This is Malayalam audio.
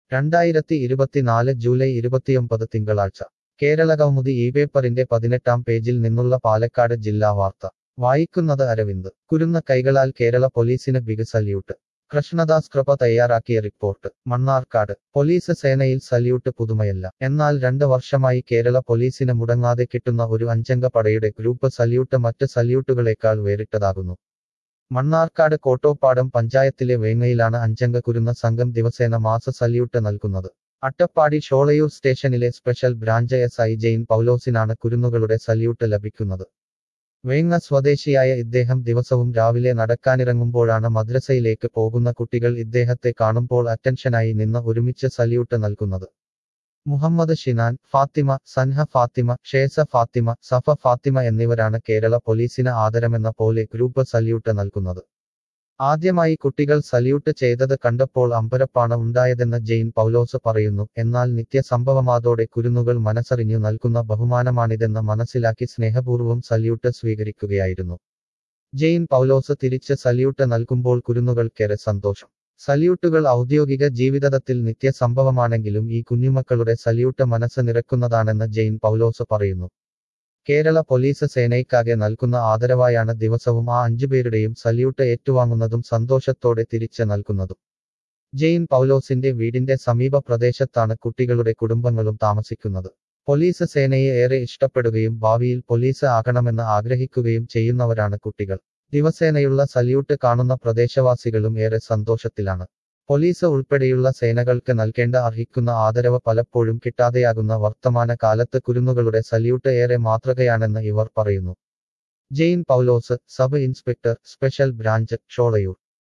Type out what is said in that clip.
രണ്ടായിരത്തി ഇരുപത്തിനാല് ജൂലൈ ഇരുപത്തിയൊമ്പത് തിങ്കളാഴ്ച കേരള കൗമുദി ഈ പേപ്പറിന്റെ പതിനെട്ടാം പേജിൽ നിന്നുള്ള പാലക്കാട് ജില്ലാ വാർത്ത വായിക്കുന്നത് അരവിന്ദ് കുരുന്ന കൈകളാൽ കേരള പോലീസിന് ബിഗ് സല്യൂട്ട് കൃഷ്ണദാസ് കൃപ തയ്യാറാക്കിയ റിപ്പോർട്ട് മണ്ണാർക്കാട് പോലീസ് സേനയിൽ സല്യൂട്ട് പുതുമയല്ല എന്നാൽ രണ്ട് വർഷമായി കേരള പോലീസിന് മുടങ്ങാതെ കിട്ടുന്ന ഒരു അഞ്ചംഗ പടയുടെ ഗ്രൂപ്പ് സല്യൂട്ട് മറ്റ് സല്യൂട്ടുകളേക്കാൾ വേറിട്ടതാകുന്നു മണ്ണാർക്കാട് കോട്ടോപ്പാടം പഞ്ചായത്തിലെ വേങ്ങയിലാണ് അഞ്ചംഗ കുരുന്ന സംഘം ദിവസേന മാസ സല്യൂട്ട് നൽകുന്നത് അട്ടപ്പാടി ഷോളയൂർ സ്റ്റേഷനിലെ special branch S I Jain പൗലോസിനാണ് കുരുന്നുകളുടെ സല്യൂട്ട് ലഭിക്കുന്നത് വേങ്ങ സ്വദേശിയായ ഇദ്ദേഹം ദിവസവും രാവിലെ നടക്കാനിറങ്ങുമ്പോഴാണ് മദ്രസയിലേക്ക് പോകുന്ന കുട്ടികൾ ഇദ്ദേഹത്തെ കാണുമ്പോൾ അറ്റൻഷനായി നിന്ന് ഒരുമിച്ച് സല്യൂട്ട് നൽകുന്നത് മുഹമ്മദ് ഷിനാൻ ഫാത്തിമ സൻഹ ഫാത്തിമ ഷേസ ഫാത്തിമ സഫ ഫാത്തിമ എന്നിവരാണ് കേരള പോലീസിന് ആദരമെന്ന പോലെ ഗ്രൂപ്പ് സല്യൂട്ട് നൽകുന്നത് ആദ്യമായി കുട്ടികൾ സല്യൂട്ട് ചെയ്തത് കണ്ടപ്പോൾ അമ്പരപ്പാണ് ഉണ്ടായതെന്ന് ജെയിൻ പൗലോസ് പറയുന്നു എന്നാൽ നിത്യസംഭവമാതോടെ കുരുന്നുകൾ മനസ്സറിഞ്ഞു നൽകുന്ന ബഹുമാനമാണിതെന്ന് മനസ്സിലാക്കി സ്നേഹപൂർവ്വം സല്യൂട്ട് സ്വീകരിക്കുകയായിരുന്നു ജെയിൻ പൗലോസ് തിരിച്ച് സല്യൂട്ട് നൽകുമ്പോൾ കുരുന്നുകൾക്കേറെ സന്തോഷം സല്യൂട്ടുകൾ ഔദ്യോഗിക ജീവിതത്തിൽ നിത്യസംഭവമാണെങ്കിലും ഈ കുഞ്ഞുമക്കളുടെ സല്യൂട്ട് മനസ്സ് നിറക്കുന്നതാണെന്ന് ജെയിൻ പൗലോസ് പറയുന്നു കേരള പോലീസ് സേനയ്ക്കാകെ നൽകുന്ന ആദരവായാണ് ദിവസവും ആ അഞ്ചുപേരുടെയും സല്യൂട്ട് ഏറ്റുവാങ്ങുന്നതും സന്തോഷത്തോടെ തിരിച്ച് നൽകുന്നതും ജെയിൻ പൗലോസിന്റെ വീടിന്റെ സമീപ പ്രദേശത്താണ് കുട്ടികളുടെ കുടുംബങ്ങളും താമസിക്കുന്നത് പോലീസ് സേനയെ ഏറെ ഇഷ്ടപ്പെടുകയും ഭാവിയിൽ പോലീസ് ആകണമെന്ന് ആഗ്രഹിക്കുകയും ചെയ്യുന്നവരാണ് കുട്ടികൾ ദിവസേനയുള്ള സല്യൂട്ട് കാണുന്ന പ്രദേശവാസികളും ഏറെ സന്തോഷത്തിലാണ് പോലീസ് ഉൾപ്പെടെയുള്ള സേനകൾക്ക് നൽകേണ്ട അർഹിക്കുന്ന ആദരവ് പലപ്പോഴും കിട്ടാതെയാകുന്ന വർത്തമാന കാലത്ത് കുരുന്നുകളുടെ സല്യൂട്ട് ഏറെ മാതൃകയാണെന്ന് ഇവർ പറയുന്നു Jain Paulose sub inspector special branch Sholayur